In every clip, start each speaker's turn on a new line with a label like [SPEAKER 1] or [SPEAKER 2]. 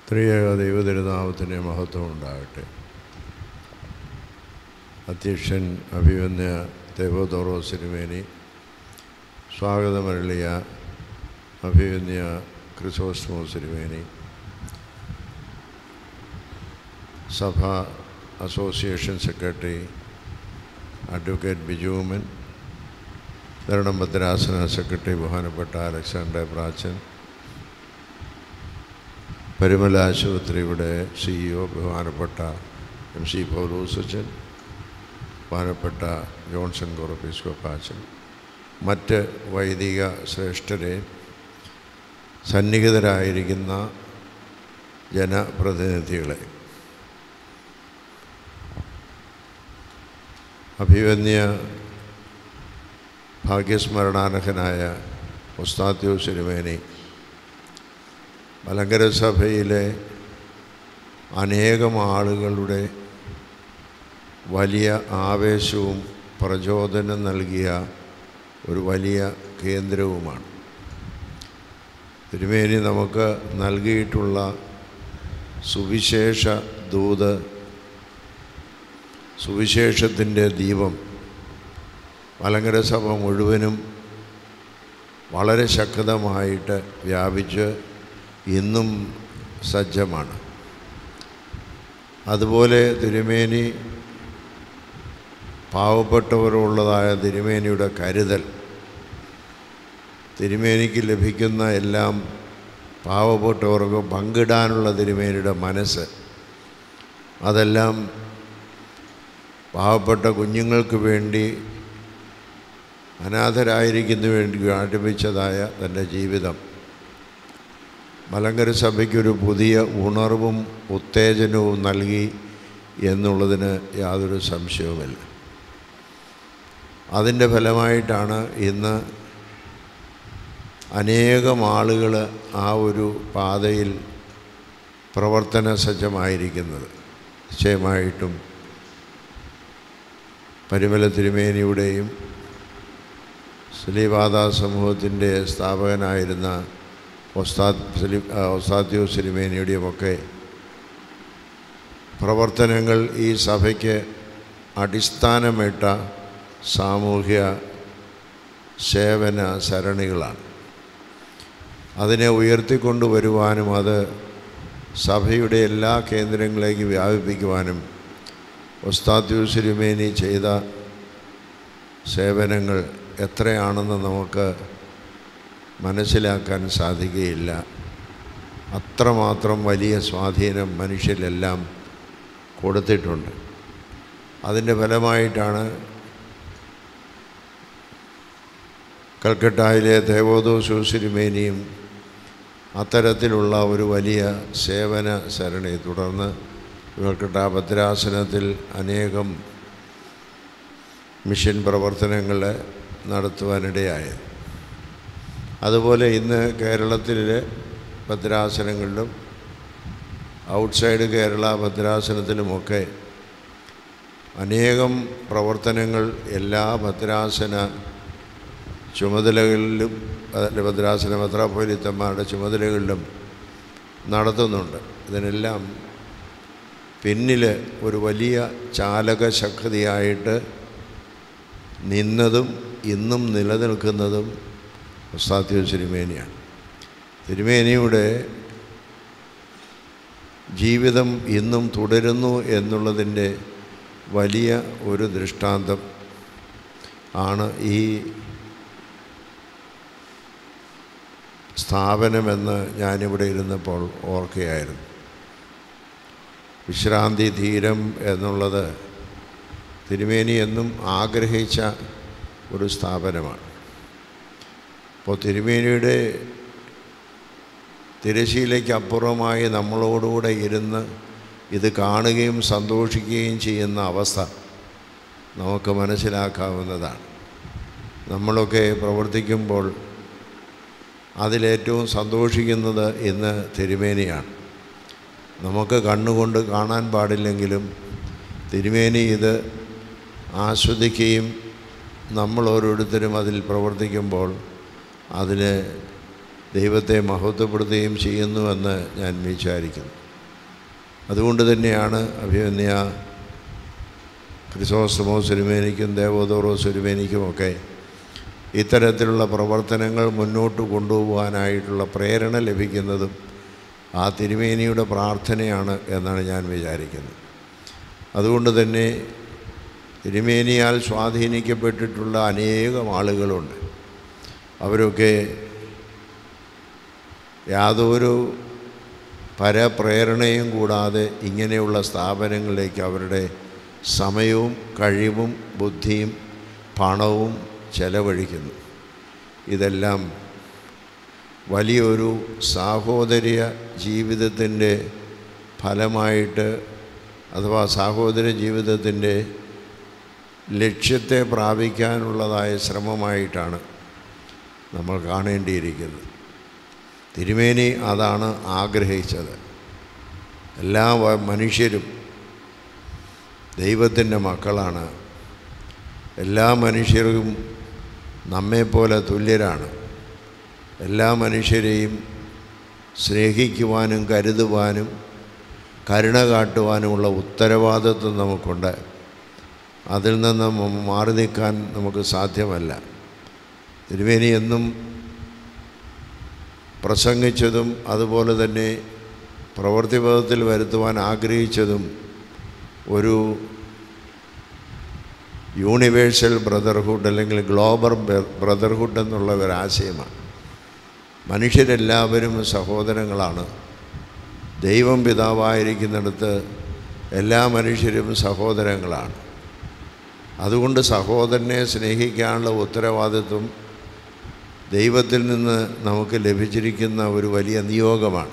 [SPEAKER 1] ത്രിയേക ദൈവതിരുനാമത്തിൻ്റെ മഹത്വം ഉണ്ടാകട്ടെ അധ്യക്ഷൻ അഭിമന്യ ദേവോദോറോ സിനിമേനി സ്വാഗതമരളിയ അഭിമന്യ ക്രിസോസ്റ്റമോ സിനിമേനി സഭ അസോസിയേഷൻ സെക്രട്ടറി അഡ്വക്കേറ്റ് ബിജുമൻ ധരണം ഭദ്രാസന സെക്രട്ടറി ബഹുമാനപ്പെട്ട അലക്സാണ്ടർ പ്രാച്ചൻ പരിമല ആശുപത്രിയുടെ സിഇഒ ബഹുമാനപ്പെട്ട എം സി പൗലോസച്ചൻ ബഹുമാനപ്പെട്ട ജോൺസൺ ഗോറപ്പീസ്കോപ്പാച്ചൻ മറ്റ് വൈദിക ശ്രേഷ്ഠരെ സന്നിഹിതരായിരിക്കുന്ന ജനപ്രതിനിധികളെ അഭിവന്യ ഭാഗ്യസ്മരണാർഹനായ ഉസ്താദ്യോ സിനിമേനി മലങ്കര സഭയിലെ അനേകം ആളുകളുടെ വലിയ ആവേശവും പ്രചോദനം നൽകിയ ഒരു വലിയ കേന്ദ്രവുമാണ് തിരുമേനി നമുക്ക് നൽകിയിട്ടുള്ള സുവിശേഷ ദൂത് സുവിശേഷത്തിൻ്റെ ദീപം മലങ്കര സഭ മുഴുവനും വളരെ ശക്തമായിട്ട് വ്യാപിച്ച് ഇന്നും സജ്ജമാണ് അതുപോലെ തിരുമേനി പാവപ്പെട്ടവരുള്ളതായ തിരുമേനിയുടെ കരുതൽ തിരുമേനിക്ക് ലഭിക്കുന്ന എല്ലാം പാവപ്പെട്ടവർക്ക് പങ്കിടാനുള്ള തിരുമേനിയുടെ മനസ്സ് അതെല്ലാം പാവപ്പെട്ട കുഞ്ഞുങ്ങൾക്ക് വേണ്ടി അനാഥരായിരിക്കുന്ന വേണ്ടി ആരംഭിച്ചതായ തൻ്റെ ജീവിതം മലങ്കര സഭയ്ക്കൊരു പുതിയ ഉണർവും ഉത്തേജനവും നൽകി എന്നുള്ളതിന് യാതൊരു സംശയവുമില്ല അതിൻ്റെ ഫലമായിട്ടാണ് ഇന്ന് അനേകം ആളുകൾ ആ ഒരു പാതയിൽ പ്രവർത്തന സജ്ജമായിരിക്കുന്നത് നിശ്ചയമായിട്ടും പരിമല തിരുമേനിയുടെയും ശ്രീപാദ സമൂഹത്തിൻ്റെ സ്ഥാപകനായിരുന്ന ഒസ്താദ് സലി ഒസ്താദ്യോ സിലിമേനിയുടെയുമൊക്കെ പ്രവർത്തനങ്ങൾ ഈ സഭയ്ക്ക് അടിസ്ഥാനമിട്ട സാമൂഹ്യ സേവന സരണികളാണ് അതിനെ ഉയർത്തിക്കൊണ്ടുവരുവാനും അത് സഭയുടെ എല്ലാ കേന്ദ്രങ്ങളിലേക്കും വ്യാപിപ്പിക്കുവാനും ഒസ്താദ്യോ സിലിമേനി ചെയ്ത സേവനങ്ങൾ എത്രയാണെന്ന് നമുക്ക് മനസ്സിലാക്കാൻ സാധിക്കുകയില്ല അത്രമാത്രം വലിയ സ്വാധീനം മനുഷ്യരിലെല്ലാം കൊടുത്തിട്ടുണ്ട് അതിൻ്റെ ഫലമായിട്ടാണ് കൽക്കട്ടയിലെ ദേവോദോസു സിരിമേനിയും അത്തരത്തിലുള്ള ഒരു വലിയ സേവന സരണി തുടർന്ന് കൽക്കട്ട ഭദ്രാസനത്തിൽ അനേകം മിഷൻ പ്രവർത്തനങ്ങൾ നടത്തുവാനിടയായത് അതുപോലെ ഇന്ന് കേരളത്തിലെ ഭദ്രാസനങ്ങളിലും ഔട്ട്സൈഡ് കേരള ഭദ്രാസനത്തിലുമൊക്കെ അനേകം പ്രവർത്തനങ്ങൾ എല്ലാ ഭദ്രാസന ചുമതലകളിലും അതിൻ്റെ ഭദ്രാസന മെത്രാപ്പൊലിത്തന്മാരുടെ ചുമതലകളിലും നടത്തുന്നുണ്ട് ഇതിനെല്ലാം പിന്നിൽ ഒരു വലിയ ചാലക ശക്തിയായിട്ട് നിന്നതും ഇന്നും നിലനിൽക്കുന്നതും ഉസ്താദ്യോ തിരുമേനിയാണ് തിരുമേനിയുടെ ജീവിതം ഇന്നും തുടരുന്നു എന്നുള്ളതിൻ്റെ വലിയ ഒരു ദൃഷ്ടാന്തം ആണ് ഈ സ്ഥാപനമെന്ന് ഞാനിവിടെ ഇരുന്നപ്പോൾ ഓർക്കുകയായിരുന്നു വിശ്രാന്തി ധീരം എന്നുള്ളത് തിരുമേനി എന്നും ആഗ്രഹിച്ച ഒരു സ്ഥാപനമാണ് അപ്പോൾ തിരുമേനിയുടെ തിരശീലയ്ക്ക് അപ്പുറമായി നമ്മളോടുകൂടെ ഇരുന്ന് ഇത് കാണുകയും സന്തോഷിക്കുകയും ചെയ്യുന്ന അവസ്ഥ നമുക്ക് മനസ്സിലാക്കാവുന്നതാണ് നമ്മളൊക്കെ പ്രവർത്തിക്കുമ്പോൾ അതിലേറ്റവും സന്തോഷിക്കുന്നത് ഇന്ന് തിരുമേനിയാണ് നമുക്ക് കണ്ണുകൊണ്ട് കാണാൻ പാടില്ലെങ്കിലും തിരുമേനി ഇത് ആസ്വദിക്കുകയും നമ്മൾ ഓരോരുത്തരും അതിൽ പ്രവർത്തിക്കുമ്പോൾ അതിന് ദൈവത്തെ മഹത്വപ്പെടുത്തുകയും ചെയ്യുന്നുവെന്ന് ഞാൻ വിചാരിക്കുന്നു അതുകൊണ്ട് തന്നെയാണ് അഭിമന്യ ക്രിസോസ്റ്റമോ സുരുമേനിക്കും ദേവോദോറോ സുരുമേനിക്കുമൊക്കെ ഇത്തരത്തിലുള്ള പ്രവർത്തനങ്ങൾ മുന്നോട്ട് കൊണ്ടുപോകാനായിട്ടുള്ള പ്രേരണ ലഭിക്കുന്നതും ആ തിരുമേനിയുടെ പ്രാർത്ഥനയാണ് എന്നാണ് ഞാൻ വിചാരിക്കുന്നത് അതുകൊണ്ട് തന്നെ തിരുമേനിയാൽ സ്വാധീനിക്കപ്പെട്ടിട്ടുള്ള അനേകം ആളുകളുണ്ട് അവരൊക്കെ യാതൊരു പരപ്രേരണയും കൂടാതെ ഇങ്ങനെയുള്ള സ്ഥാപനങ്ങളിലേക്ക് അവരുടെ സമയവും കഴിവും ബുദ്ധിയും പണവും ചെലവഴിക്കുന്നു ഇതെല്ലാം വലിയൊരു സാഹോദര്യ ജീവിതത്തിൻ്റെ ഫലമായിട്ട് അഥവാ സാഹോദര്യ ജീവിതത്തിൻ്റെ ലക്ഷ്യത്തെ പ്രാപിക്കാനുള്ളതായ ശ്രമമായിട്ടാണ് നമ്മൾ കാണേണ്ടിയിരിക്കുന്നത് തിരുമേനി അതാണ് ആഗ്രഹിച്ചത് എല്ലാ വ- മനുഷ്യരും ദൈവത്തിൻ്റെ മക്കളാണ് എല്ലാ മനുഷ്യരും നമ്മെപ്പോലെ തുല്യരാണ് എല്ലാ മനുഷ്യരെയും സ്നേഹിക്കുവാനും കരുതുവാനും കരുണ കാട്ടുവാനുമുള്ള ഉത്തരവാദിത്വം നമുക്കുണ്ട് അതിൽ നിന്ന് മ- മാറി നിൽക്കാൻ നമുക്ക് സാധ്യമല്ല തിരുമേനി എന്നും പ്രസംഗിച്ചതും അതുപോലെ തന്നെ പ്രവൃത്തിപഥത്തിൽ വരുത്തുവാൻ ആഗ്രഹിച്ചതും ഒരു യൂണിവേഴ്സൽ ബ്രദർഹുഡ് അല്ലെങ്കിൽ ഗ്ലോബൽ ബ്രദർഹുഡ് എന്നുള്ള ഒരു ആശയമാണ് മനുഷ്യരെല്ലാവരും സഹോദരങ്ങളാണ് ദൈവം പിതാവായിരിക്കുന്നിടത്ത് എല്ലാ മനുഷ്യരും സഹോദരങ്ങളാണ് അതുകൊണ്ട് സഹോദരനെ സ്നേഹിക്കാനുള്ള ഉത്തരവാദിത്വം ദൈവത്തിൽ നിന്ന് നമുക്ക് ലഭിച്ചിരിക്കുന്ന ഒരു വലിയ നിയോഗമാണ്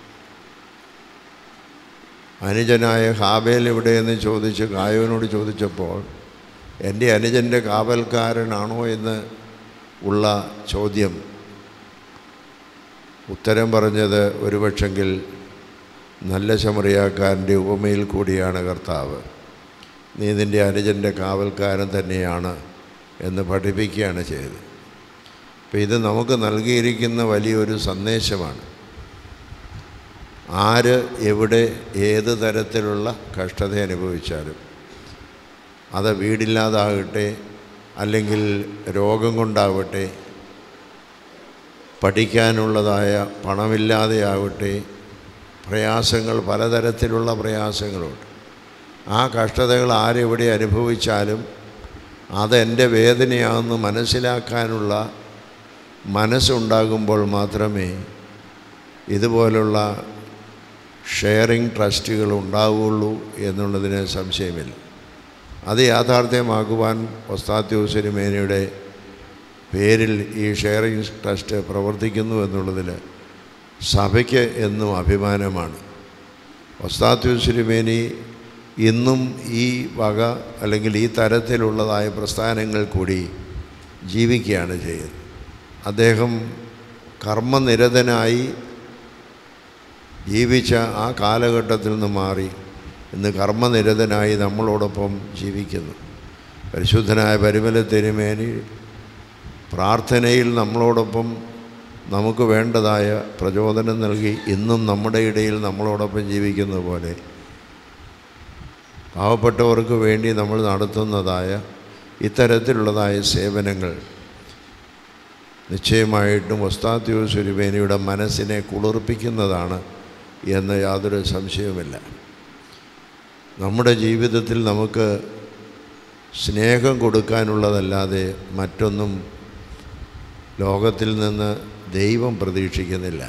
[SPEAKER 1] അനുജനായ ഹാബേൽ എവിടെയെന്ന് ചോദിച്ച് കായോനോട് ചോദിച്ചപ്പോൾ എൻ്റെ അനുജൻ്റെ കാവൽക്കാരനാണോ എന്ന് ഉള്ള ചോദ്യം ഉത്തരം പറഞ്ഞത് ഒരുപക്ഷെങ്കിൽ നല്ല ശമറിയാക്കാരൻ്റെ ഉപമയിൽ കൂടിയാണ് കർത്താവ് നീ നിൻ്റെ അനുജൻ്റെ കാവൽക്കാരൻ തന്നെയാണ് എന്ന് പഠിപ്പിക്കുകയാണ് ചെയ്തത് അപ്പോൾ ഇത് നമുക്ക് നൽകിയിരിക്കുന്ന വലിയൊരു സന്ദേശമാണ് ആര് എവിടെ ഏത് തരത്തിലുള്ള കഷ്ടത അനുഭവിച്ചാലും അത് വീടില്ലാതാകട്ടെ അല്ലെങ്കിൽ രോഗം കൊണ്ടാവട്ടെ പഠിക്കാനുള്ളതായ പണമില്ലാതെയാവട്ടെ പ്രയാസങ്ങൾ പലതരത്തിലുള്ള പ്രയാസങ്ങളുണ്ട് ആ കഷ്ടതകൾ ആരെവിടെ അനുഭവിച്ചാലും അതെൻ്റെ വേദനയാണെന്ന് മനസ്സിലാക്കാനുള്ള മനസ്സുണ്ടാകുമ്പോൾ മാത്രമേ ഇതുപോലുള്ള ഷെയറിംഗ് ട്രസ്റ്റുകൾ ഉണ്ടാവുകയുള്ളൂ എന്നുള്ളതിന് സംശയമില്ല അത് യാഥാർത്ഥ്യമാക്കുവാൻ ഒസ്താത്യോസിനിമേനയുടെ പേരിൽ ഈ ഷെയറിംഗ് ട്രസ്റ്റ് പ്രവർത്തിക്കുന്നു എന്നുള്ളതിൽ സഭയ്ക്ക് എന്നും അഭിമാനമാണ് ഒസ്താത്യോസിനിമേനി ഇന്നും ഈ വക അല്ലെങ്കിൽ ഈ തരത്തിലുള്ളതായ പ്രസ്ഥാനങ്ങൾ കൂടി ജീവിക്കുകയാണ് ചെയ്യുന്നത് അദ്ദേഹം കർമ്മനിരതനായി ജീവിച്ച ആ കാലഘട്ടത്തിൽ നിന്ന് മാറി ഇന്ന് കർമ്മനിരതനായി നമ്മളോടൊപ്പം ജീവിക്കുന്നു പരിശുദ്ധനായ പരിമല തിരുമേനി പ്രാർത്ഥനയിൽ നമ്മളോടൊപ്പം നമുക്ക് വേണ്ടതായ പ്രചോദനം നൽകി ഇന്നും നമ്മുടെ ഇടയിൽ നമ്മളോടൊപ്പം ജീവിക്കുന്ന പോലെ പാവപ്പെട്ടവർക്ക് വേണ്ടി നമ്മൾ നടത്തുന്നതായ ഇത്തരത്തിലുള്ളതായ സേവനങ്ങൾ നിശ്ചയമായിട്ടും ഒസ്താത്യോസ് തിരുമേനിയുടെ മനസ്സിനെ കുളിർപ്പിക്കുന്നതാണ് എന്ന് യാതൊരു സംശയവുമില്ല നമ്മുടെ ജീവിതത്തിൽ നമുക്ക് സ്നേഹം കൊടുക്കാനുള്ളതല്ലാതെ മറ്റൊന്നും ലോകത്തിൽ നിന്ന് ദൈവം പ്രതീക്ഷിക്കുന്നില്ല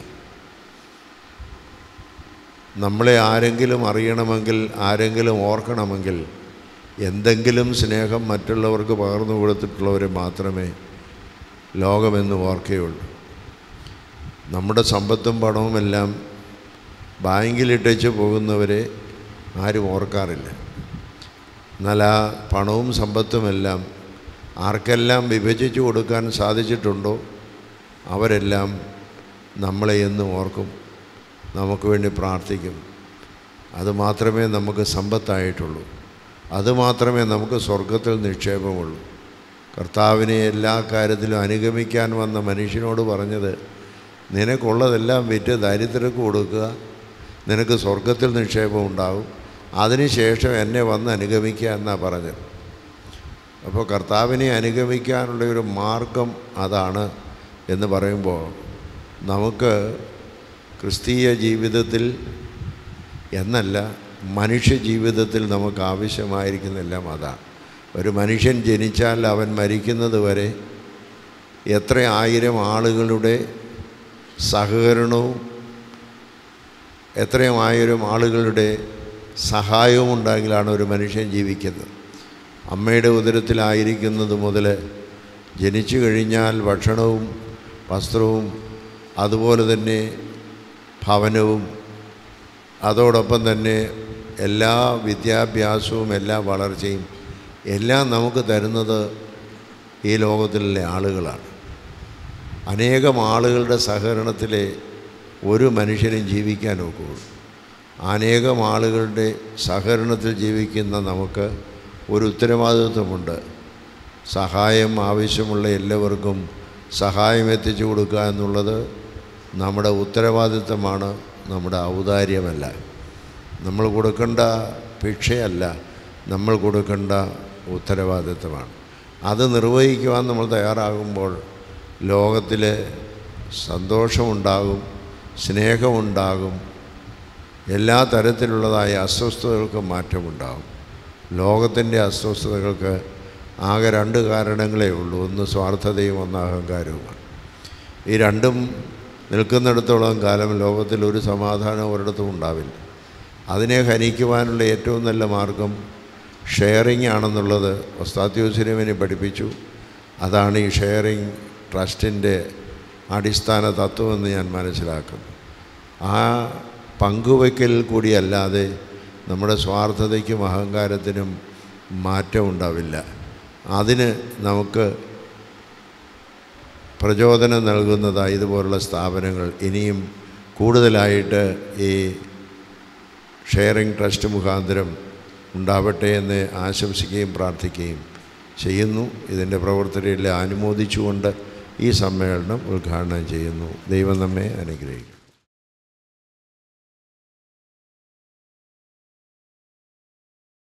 [SPEAKER 1] നമ്മളെ ആരെങ്കിലും അറിയണമെങ്കിൽ ആരെങ്കിലും ഓർക്കണമെങ്കിൽ എന്തെങ്കിലും സ്നേഹം മറ്റുള്ളവർക്ക് പകർന്നു കൊടുത്തിട്ടുള്ളവരെ മാത്രമേ ലോകമെന്ന് ഓർക്കുകയുള്ളൂ നമ്മുടെ സമ്പത്തും പണവുമെല്ലാം ബാങ്കിലിട്ടേച്ച് പോകുന്നവരെ ആരും ഓർക്കാറില്ല എന്നാൽ ആ പണവും സമ്പത്തുമെല്ലാം ആർക്കെല്ലാം വിഭജിച്ചു കൊടുക്കാൻ സാധിച്ചിട്ടുണ്ടോ അവരെല്ലാം നമ്മളെ എന്നും ഓർക്കും നമുക്ക് വേണ്ടി പ്രാർത്ഥിക്കും അതുമാത്രമേ നമുക്ക് സമ്പത്തായിട്ടുള്ളൂ അതുമാത്രമേ നമുക്ക് സ്വർഗത്തിൽ നിക്ഷേപമുള്ളൂ കർത്താവിനെ എല്ലാ കാര്യത്തിലും അനുഗമിക്കാൻ വന്ന മനുഷ്യനോട് പറഞ്ഞത് നിനക്കുള്ളതെല്ലാം വിറ്റ് ദരിദ്രർക്ക് കൊടുക്കുക നിനക്ക് സ്വർഗത്തിൽ നിക്ഷേപം ഉണ്ടാകും അതിനുശേഷം എന്നെ വന്ന് അനുഗമിക്കുക എന്നാണ് പറഞ്ഞത് അപ്പോൾ കർത്താവിനെ അനുഗമിക്കാനുള്ള ഒരു മാർഗം അതാണ് എന്ന് പറയുമ്പോൾ നമുക്ക് ക്രിസ്തീയ ജീവിതത്തിൽ എന്നല്ല മനുഷ്യ ജീവിതത്തിൽ നമുക്ക് ആവശ്യമായിരിക്കുന്നെല്ലാം അതാണ് ഒരു മനുഷ്യൻ ജനിച്ചാൽ അവൻ മരിക്കുന്നത് വരെ എത്ര ആയിരം ആളുകളുടെ സഹകരണവും എത്രയും ആയിരം ആളുകളുടെ സഹായവും ഉണ്ടെങ്കിലാണ് ഒരു മനുഷ്യൻ ജീവിക്കുന്നത് അമ്മയുടെ ഉദരത്തിലായിരിക്കുന്നത് മുതൽ ജനിച്ചു കഴിഞ്ഞാൽ ഭക്ഷണവും വസ്ത്രവും അതുപോലെ തന്നെ ഭവനവും അതോടൊപ്പം തന്നെ എല്ലാ വിദ്യാഭ്യാസവും എല്ലാ വളർച്ചയും എല്ലാം നമുക്ക് തരുന്നത് ഈ ലോകത്തിലെ ആളുകളാണ് അനേകം ആളുകളുടെ സഹകരണത്തിലെ ഒരു മനുഷ്യനും ജീവിക്കാൻ ഒക്കുകയുള്ളൂ അനേകം ആളുകളുടെ സഹകരണത്തിൽ ജീവിക്കുന്ന നമുക്ക് ഒരു ഉത്തരവാദിത്വമുണ്ട് സഹായം ആവശ്യമുള്ള എല്ലാവർക്കും സഹായം എത്തിച്ചു കൊടുക്കുക എന്നുള്ളത് നമ്മുടെ ഉത്തരവാദിത്വമാണ് നമ്മുടെ ഔദാര്യമല്ല നമ്മൾ കൊടുക്കേണ്ട ഭിക്ഷയല്ല നമ്മൾ കൊടുക്കേണ്ട ഉത്തരവാദിത്വമാണ് അത് നിർവഹിക്കുവാൻ നമ്മൾ തയ്യാറാകുമ്പോൾ ലോകത്തിൽ സന്തോഷമുണ്ടാകും സ്നേഹമുണ്ടാകും എല്ലാ തരത്തിലുള്ളതായ അസ്വസ്ഥതകൾക്കും മാറ്റമുണ്ടാകും ലോകത്തിൻ്റെ അസ്വസ്ഥതകൾക്ക് ആകെ രണ്ട് കാരണങ്ങളേ ഉള്ളൂ ഒന്ന് സ്വാർത്ഥതയും ഒന്ന് അഹങ്കാരവുമാണ് ഈ രണ്ടും നിൽക്കുന്നിടത്തോളം കാലം ലോകത്തിൽ ഒരു സമാധാനം ഒരിടത്തും ഉണ്ടാവില്ല അതിനെ ഹനിക്കുവാനുള്ള ഏറ്റവും നല്ല മാർഗം ഷെയറിങ് ആണെന്നുള്ളത് ഒസ്താത്യോസിനുവിനെ പഠിപ്പിച്ചു അതാണ് ഈ ഷെയറിങ് ട്രസ്റ്റിൻ്റെ അടിസ്ഥാന തത്വമെന്ന് ഞാൻ മനസ്സിലാക്കുന്നു ആ പങ്കുവയ്ക്കൽ കൂടിയല്ലാതെ നമ്മുടെ സ്വാർത്ഥതയ്ക്കും അഹങ്കാരത്തിനും മാറ്റം ഉണ്ടാവില്ല അതിന് നമുക്ക് പ്രചോദനം നൽകുന്നതായി ഇതുപോലുള്ള സ്ഥാപനങ്ങൾ ഇനിയും കൂടുതലായിട്ട് ഈ ഷെയറിംഗ് ട്രസ്റ്റ് മുഖാന്തരം ഉണ്ടാവട്ടെ എന്ന് ആശംസിക്കുകയും പ്രാർത്ഥിക്കുകയും ചെയ്യുന്നു ഇതിൻ്റെ പ്രവർത്തനയിൽ അനുമോദിച്ചുകൊണ്ട് ഈ സമ്മേളനം ഉദ്ഘാടനം ചെയ്യുന്നു ദൈവം നമ്മെ അനുഗ്രഹിക്കും